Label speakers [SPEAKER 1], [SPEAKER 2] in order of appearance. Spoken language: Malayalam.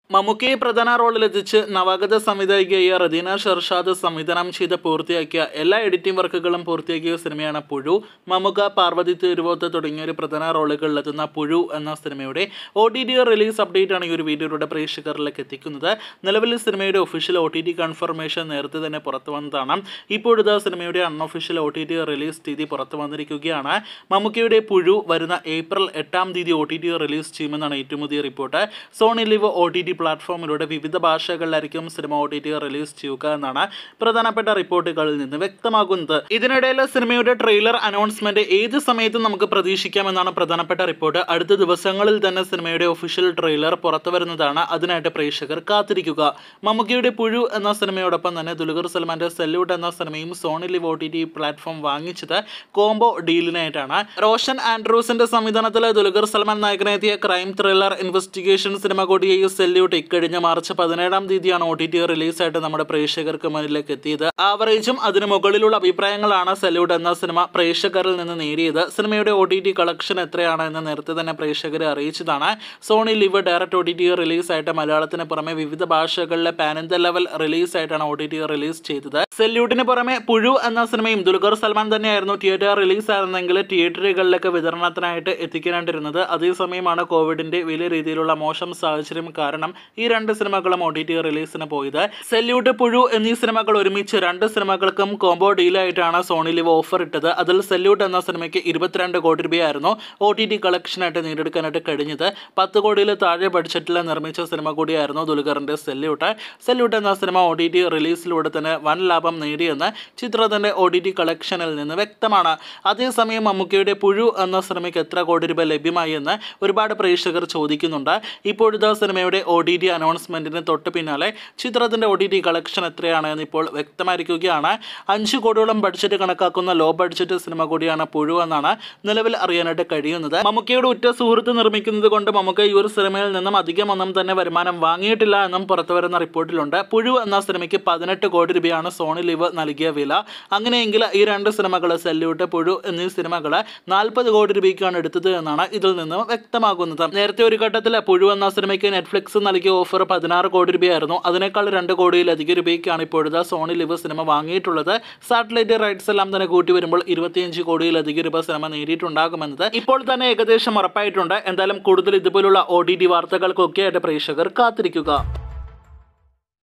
[SPEAKER 1] മമ്മൂക്കയെ പ്രധാന റോളിലെത്തിച്ച് നവാഗത സംവിധായികയായ റദീന ഷർഷാദ് സംവിധാനം ചെയ്ത് പൂർത്തിയാക്കിയ എല്ലാ എഡിറ്റിംഗ് വർക്കുകളും പൂർത്തിയാക്കിയ സിനിമയാണ് പുഴു മമ്മൂക്ക പാർവതി തിരുവോത്ത് തുടങ്ങിയ ഒരു പ്രധാന റോളുകളിലെത്തുന്ന പുഴു എന്ന സിനിമയുടെ O T T release update ആണ് ഈ ഒരു വീഡിയോയുടെ പ്രേക്ഷകരിലേക്ക് എത്തിക്കുന്നത് നിലവിൽ സിനിമയുടെ official O T T confirmation നേരത്തെ തന്നെ പുറത്തു വന്നതാണ് ഇപ്പോഴത്തെ സിനിമയുടെ unofficial O T T release തീയതി പുറത്തു വന്നിരിക്കുകയാണ് മമ്മൂക്കയുടെ പുഴു വരുന്ന ഏപ്രിൽ എട്ടാം തീയതി ഒ ടി ടി റിലീസ് ചെയ്യുമെന്നാണ് ഏറ്റവും പുതിയ report Sony LIV O T T പ്ലാറ്റ്ഫോമിലൂടെ വിവിധ ഭാഷകളിലായിരിക്കും സിനിമ ഒ ടി ടി റിലീസ് ചെയ്യുക എന്നാണ് പ്രധാനപ്പെട്ട റിപ്പോർട്ടുകളിൽ നിന്ന് വ്യക്തമാകുന്നത് ഇതിനിടയിൽ സിനിമയുടെ ട്രെയിലർ അനൗൺസ്മെന്റ് ഏത് സമയത്തും നമുക്ക് പ്രതീക്ഷിക്കാമെന്നാണ് പ്രധാനപ്പെട്ട റിപ്പോർട്ട് അടുത്ത ദിവസങ്ങളിൽ തന്നെ സിനിമയുടെ ഒഫീഷ്യൽ ട്രെയിലർ പുറത്തു വരുന്നതാണ് അതിനായിട്ട് പ്രേക്ഷകർ കാത്തിരിക്കുക മമ്മൂക്കിയുടെ പുഴു എന്ന സിനിമയോടൊപ്പം തന്നെ ദുൽഖർ സൽമാന്റെ സെല്യൂട്ട് എന്ന സിനിമയും Sony LIV O T T platform വാങ്ങിച്ചത് കോംബോ ഡീലിനായിട്ടാണ് റോഷൻ ആൻഡ്രൂസിന്റെ സംവിധാനത്തിൽ ദുൽഖർ സൽമാൻ നായകനെത്തിയ ക്രൈം ത്രില്ലർ ഇൻവെസ്റ്റിഗേഷൻ സിനിമ കൂടിയ സെല്യൂട്ട് ഇക്കഴിഞ്ഞ മാർച്ച് പതിനേഴാം തീയതിയാണ് ഒ ടി ടി റിലീസായിട്ട് നമ്മുടെ പ്രേക്ഷകർക്ക് മുന്നിലേക്ക് എത്തിയത് ആവറേജും അതിന് മുകളിലുള്ള അഭിപ്രായങ്ങളാണ് സെല്യൂട്ട് എന്ന സിനിമ പ്രേക്ഷകരിൽ നിന്ന് നേടിയത് സിനിമയുടെ ഒ ടി ടി കളക്ഷൻ എത്രയാണ് എന്ന് നേരത്തെ തന്നെ പ്രേക്ഷകരെ അറിയിച്ചതാണ് Sony LIV direct O T T റിലീസായിട്ട് മലയാളത്തിന് പുറമെ വിവിധ ഭാഷകളിലെ പാൻ ഇന്ത്യ ലെവൽ റിലീസായിട്ടാണ് ഒ ടി ടി റിലീസ് ചെയ്തത് സെല്യൂട്ടിന് പുറമെ പുഴു എന്ന സിനിമയും ദുൽഖർ സൽമാൻ തന്നെയായിരുന്നു തിയേറ്റർ റിലീസ് ആയിരുന്നെങ്കിൽ തിയേറ്ററുകളിലേക്ക് വിതരണത്തിനായിട്ട് എത്തിക്കാണ്ടിരുന്നത് അതേസമയമാണ് കോവിഡിന്റെ വലിയ രീതിയിലുള്ള മോശം സാഹചര്യം കാരണം ഈ രണ്ട് സിനിമകളും ഒ ടി ടി റിലീസിന് പോയത് സെല്യൂട്ട് പുഴു എന്നീ സിനിമകൾ ഒരുമിച്ച് രണ്ട് സിനിമകൾക്കും കോംബോ ഡീലായിട്ടാണ് സോണി ലിവ് ഓഫർ ഇട്ടത് അതിൽ സെല്യൂട്ട് എന്ന സിനിമയ്ക്ക് ഇരുപത്തിരണ്ട് കോടി രൂപയായിരുന്നു ഒ ടി ടി കളക്ഷനായിട്ട് നേടിയെടുക്കാനായിട്ട് കഴിഞ്ഞത് പത്ത് കോടിയിൽ താഴെ ബഡ്ജറ്റിൽ നിർമ്മിച്ച സിനിമ കൂടിയായിരുന്നു ദുൽഖറിന്റെ സെല്യൂട്ട് സെല്യൂട്ട് എന്ന സിനിമ ഒ ടി ടി റിലീസിലൂടെ തന്നെ വൻ ലാഭം നേടിയെന്ന് ചിത്രത്തിന്റെ ഒ ടി ടി കളക്ഷനിൽ നിന്ന് വ്യക്തമാണ് അതേസമയം മമ്മൂക്കയുടെ പുഴു എന്ന സിനിമയ്ക്ക് എത്ര കോടി രൂപ ലഭ്യമായി എന്ന് ഒരുപാട് പ്രേക്ഷകർ ചോദിക്കുന്നുണ്ട് ഇപ്പോഴത്തെ സിനിമയുടെ ഒ ടി ടി അനൗൺസ്മെന്റിന് തൊട്ട് പിന്നാലെ ചിത്രത്തിന്റെ ഒ ടി ടി കളക്ഷൻ എത്രയാണ് എന്ന് ഇപ്പോൾ വ്യക്തമായിരിക്കുകയാണ് അഞ്ച് കോടിയോളം ബഡ്ജറ്റ് കണക്കാക്കുന്ന ലോ ബഡ്ജറ്റ് സിനിമ കൂടിയാണ് പുഴു എന്നാണ് നിലവിൽ അറിയാനായിട്ട് കഴിയുന്നത് മമ്മൂക്കയുടെ ഉറ്റ സുഹൃത്ത് നിർമ്മിക്കുന്നത് കൊണ്ട് മമ്മൂക്ക ഈ ഒരു സിനിമയിൽ നിന്നും അധികം ഒന്നും തന്നെ വരുമാനം വാങ്ങിയിട്ടില്ല എന്നും പുറത്തുവരുന്ന റിപ്പോർട്ടിലുണ്ട് പുഴു എന്ന സിനിമയ്ക്ക് പതിനെട്ട് കോടി രൂപയാണ് സോണി ലിവ് നൽകിയ വില അങ്ങനെയെങ്കിൽ ഈ രണ്ട് സിനിമകൾ സെല്യൂട്ട് പുഴു എന്നീ സിനിമകൾ നാൽപ്പത് കോടി രൂപയ്ക്കാണ് എടുത്തത് എന്നാണ് ഇതിൽ നിന്ന് വ്യക്തമാകുന്നത് നേരത്തെ ഒരു ഘട്ടത്തിൽ പുഴു എന്ന സിനിമയ്ക്ക് നെറ്റ്ഫ്ലിക്സ് നൽകിയ ഓഫർ പതിനാറ് കോടി രൂപയായിരുന്നു അതിനേക്കാൾ രണ്ട് കോടിയിലധികം രൂപയ്ക്കാണ് ഇപ്പോഴത്തെ സോണി ലിവ് സിനിമ വാങ്ങിയിട്ടുള്ളത് സാറ്റലൈറ്റ് റൈറ്റ്സ് എല്ലാം തന്നെ കൂട്ടി വരുമ്പോൾ ഇരുപത്തിയഞ്ച് കോടിയിലധികം രൂപ സിനിമ നേടിയിട്ടുണ്ടാകുമെന്നത് ഇപ്പോൾ തന്നെ ഏകദേശം ഉറപ്പായിട്ടുണ്ട് എന്തായാലും കൂടുതൽ ഇതുപോലുള്ള ഒ ടി ടി വാർത്തകൾക്കൊക്കെ ആയിട്ട് പ്രേക്ഷകർ കാത്തിരിക്കുക